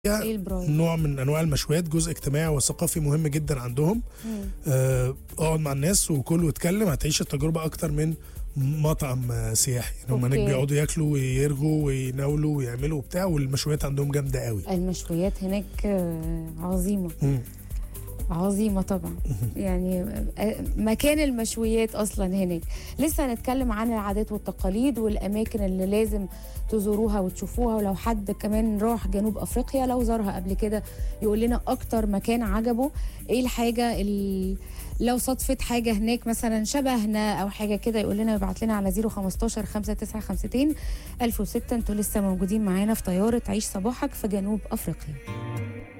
ايه البراي نوع من انواع المشويات جزء اجتماعي وثقافي مهم جدا عندهم مم. آه، اقعد مع الناس وكل واتكلم هتعيش التجربه اكتر من مطعم آه، سياحي يعني هم هناك أوكي. بيقعدوا ياكلوا ويرغوا ويناولوا ويعملوا وبتاع والمشويات عندهم جامده قوي المشويات هناك آه، عظيمه مم. عظيمة طبعا يعني آه، مكان المشويات أصلا هناك لسه هنتكلم عن العادات والتقاليد والأماكن اللي لازم تزوروها وتشوفوها ولو حد كمان راح جنوب أفريقيا لو زارها قبل كده يقول لنا أكتر مكان عجبه إيه الحاجة ال... لو صدفت حاجة هناك مثلا شبهنا أو حاجة كده يقول لنا يبعت لنا على 015 5952 1006 انتوا لسه موجودين معانا في طيارة عيش صباحك في جنوب أفريقيا